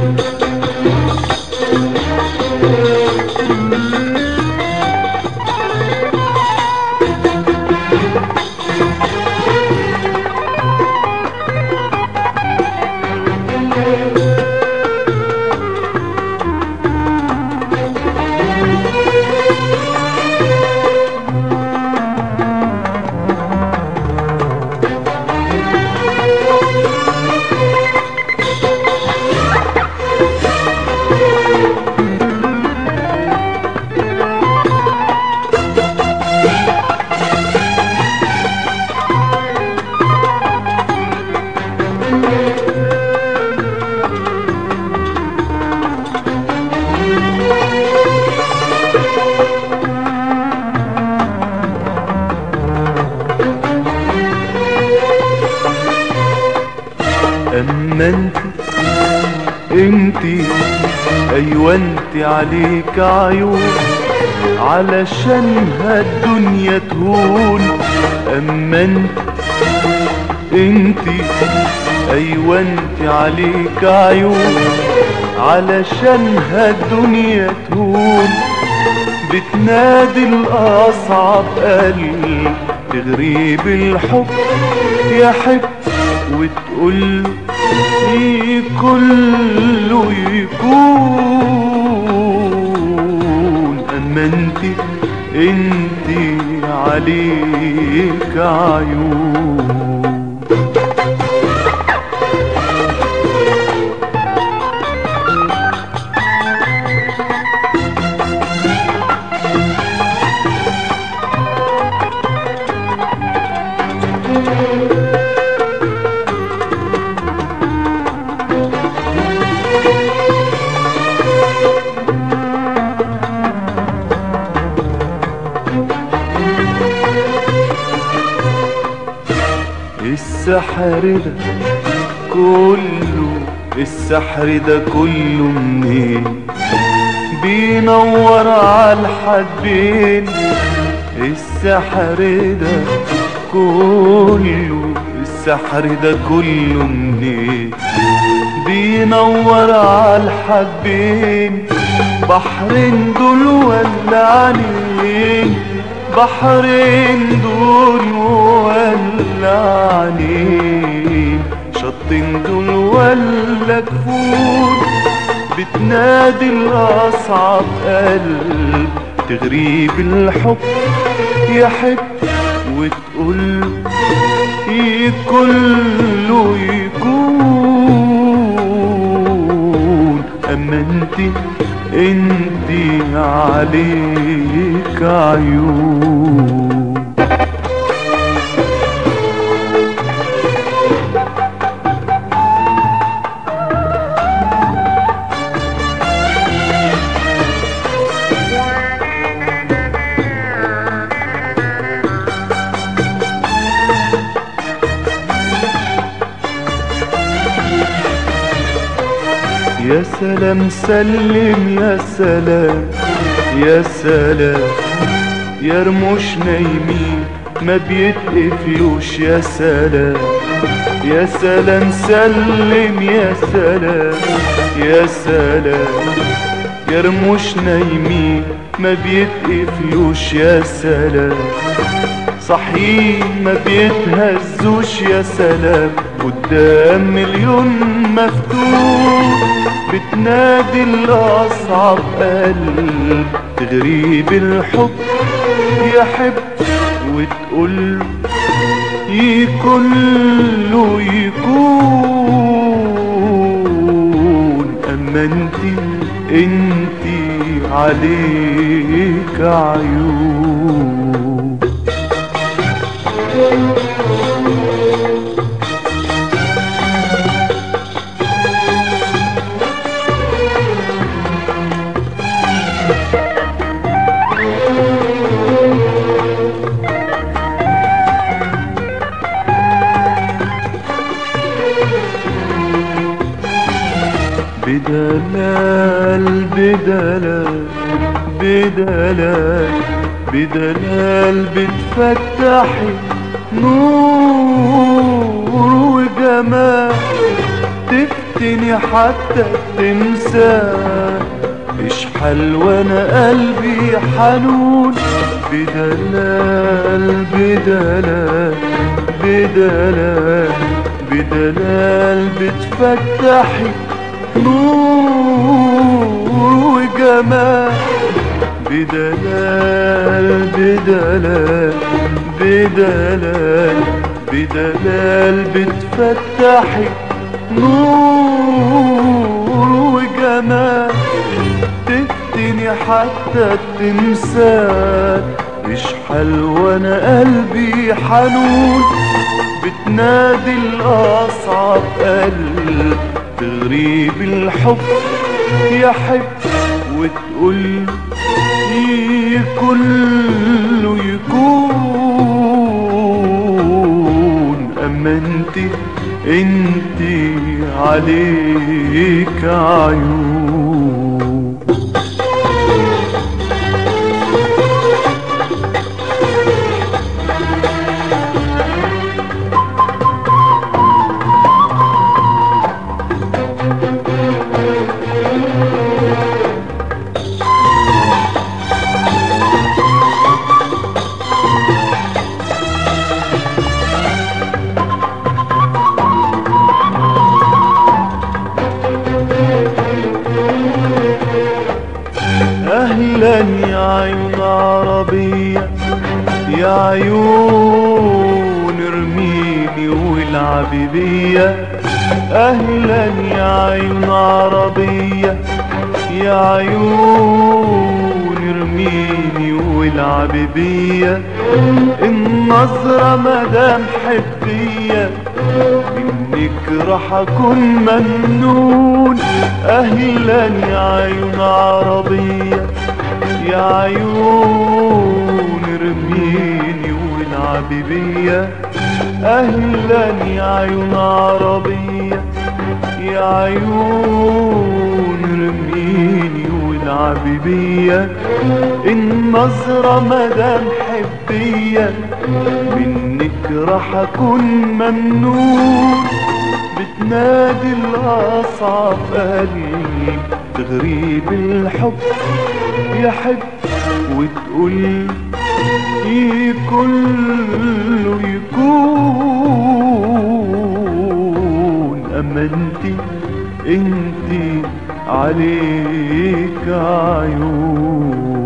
اما انت انتي ايوه انت عليك عيون علشانها الدنيا تهون اما انت انتي ايوه انت عليك عيون علشانها الدنيا تهون بتنادي الاصعب قلب تغريب الحب يا حب وتقول لي كله يكون اما انت انت عليك عيون السحر ده كله السحر ده كله منين بينور على الحدين السحر ده كله السحر ده كله منين بينور على الحدين بحرين دول ولعانين بحرين دول ولعانين شطين دول ولا كفور بتنادي الأصعب قلب تغريب الحب يا حب وتقول كله يكون أما انت انت عليك عيون يا سلام سلم يا سلام يا سلام يا رموش نايمين ما بيتقفلوش يا سلام يا سلام سلم يا سلام يا سلام يا رموش نايمين ما بيتقفلوش يا سلام صحيح ما بيتهزوش يا سلام قدام مليون مفتوح بتنادي الأصعب قلب تغريب الحب يا حب وتقول كله يكون أما انت انت عليك عيون بدلال بدلال بدلال بدلال بتفتحي نور وجمال تفتح تفتني حتى تنساه اشحال وانا قلبي حنون بدلال بدلال بدلال بدلال بتفتحي نور وجمال بدلال بدلال بدلال بدلال بتفتحي نور وجمال تفتني حتى التمثال اشحال وانا قلبي حنون بتنادي الاصعب قلب تغريب الحب يحب وتقول كله يكون اما انت انت عليك عيون اهلا يا عيون عربية يا عيون ارميني والعبي بيا اهلا يا عيون عربية يا عيون ارميني والعبي بيا النظرة مدام حبية منك راح اكون ممنون اهلا يا عيون عربية يا عيون ارميني والعبي بيا اهلا يا عيون عربية يا عيون ارميني والعبي بيا النظرة مدام حبية منك راح اكون ممنون بتنادي الاصعب قلبي تغريب الحب يحب وتقول كله يكون اما انت انت عليك عيون